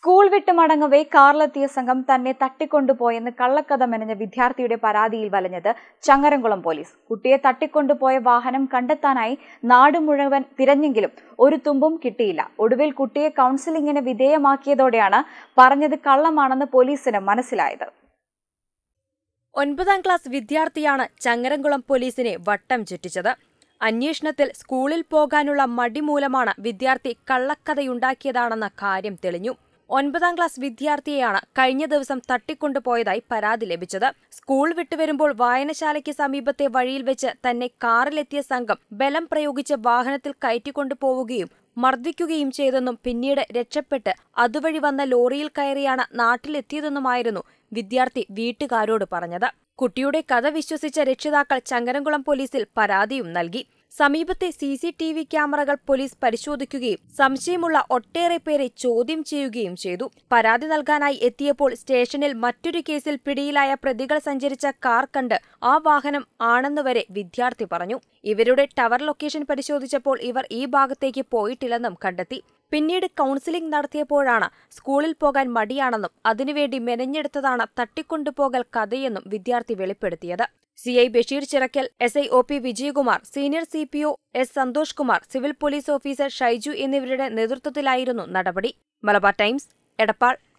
school വിട്ട് മടങ്ങവേ കാറിലെത്തിയ സംഘം തന്നെ തട്ടിക്കൊണ്ടുപോയെന്ന് കള്ളക്കഥ മെനഞ്ഞ വിദ്യാർത്ഥിയുടെ പരാതിയിൽ വലഞ്ഞത് ചങ്ങരംകുളം പോലീസ് കുട്ടിയെ തട്ടിക്കൊണ്ടുപോയ വാഹനം കണ്ടെത്താനായി നാട് മുഴുവൻ തിരഞ്ഞെങ്കിലും ഒരു തുമ്പും കിട്ടിയില്ല ഒടുവിൽ കുട്ടിയെ കൗൺസിലിംഗിന് വിധേയമാക്കിയതോടെയാണ് പറഞ്ഞത് കള്ളമാണെന്ന് പോലീസിന് മനസ്സിലായത് ഒൻപതാം ക്ലാസ് വിദ്യാർത്ഥിയാണ് ചങ്ങരംകുളം പോലീസിനെ വട്ടം ചുറ്റിച്ചത് അന്വേഷണത്തിൽ സ്കൂളിൽ പോകാനുള്ള മടി മൂലമാണ് വിദ്യാർത്ഥി കള്ളക്കഥയുണ്ടാക്കിയതാണെന്ന കാര്യം തെളിഞ്ഞു ഒൻപതാം ക്ലാസ് വിദ്യാർത്ഥിയെയാണ് കഴിഞ്ഞ ദിവസം തട്ടിക്കൊണ്ടുപോയതായി പരാതി ലഭിച്ചത് സ്കൂൾ വിട്ടുവരുമ്പോൾ വായനശാലയ്ക്ക് സമീപത്തെ വഴിയിൽ വെച്ച് തന്നെ കാറിലെത്തിയ സംഘം ബലം പ്രയോഗിച്ച് വാഹനത്തിൽ കയറ്റിക്കൊണ്ടുപോവുകയും മർദ്ദിക്കുകയും ചെയ്തെന്നും പിന്നീട് രക്ഷപ്പെട്ട് അതുവഴി വന്ന ലോറിയിൽ കയറിയാണ് നാട്ടിലെത്തിയതെന്നുമായിരുന്നു വിദ്യാർത്ഥി വീട്ടുകാരോട് പറഞ്ഞത് കുട്ടിയുടെ കഥ വിശ്വസിച്ച രക്ഷിതാക്കൾ ചങ്ങരംകുളം പോലീസിൽ പരാതിയും നൽകി സമീപത്തെ സി സി ടി വി ക്യാമറകൾ പോലീസ് പരിശോധിക്കുകയും സംശയമുള്ള ഒട്ടേറെ പേരെ ചോദ്യം ചെയ്യുകയും ചെയ്തു പരാതി നൽകാനായി എത്തിയപ്പോൾ സ്റ്റേഷനിൽ മറ്റൊരു കേസിൽ പിടിയിലായ പ്രതികൾ സഞ്ചരിച്ച കാർ കണ്ട് ആ വാഹനം ആണെന്നുവരെ വിദ്യാർത്ഥി പറഞ്ഞു ഇവരുടെ ടവർ ലൊക്കേഷൻ പരിശോധിച്ചപ്പോൾ ഇവർ ഈ ഭാഗത്തേക്ക് പോയിട്ടില്ലെന്നും കണ്ടെത്തി പിന്നീട് കൗൺസിലിംഗ് നടത്തിയപ്പോഴാണ് സ്കൂളിൽ പോകാൻ മടിയാണെന്നും അതിനുവേണ്ടി മെനഞ്ഞെടുത്തതാണ് തട്ടിക്കൊണ്ടുപോകൽ കഥയെന്നും വിദ്യാർത്ഥി വെളിപ്പെടുത്തിയത് C I Basheer Chirakkal S I O P Vijayakumar senior C P O S Santhosh Kumar civil police officer Shaiju എന്നിവരുടെ നേതൃത്വത്തിലായിരുന്നു നടപടി മലബാർ ടൈംസ് എടപ്പാൾ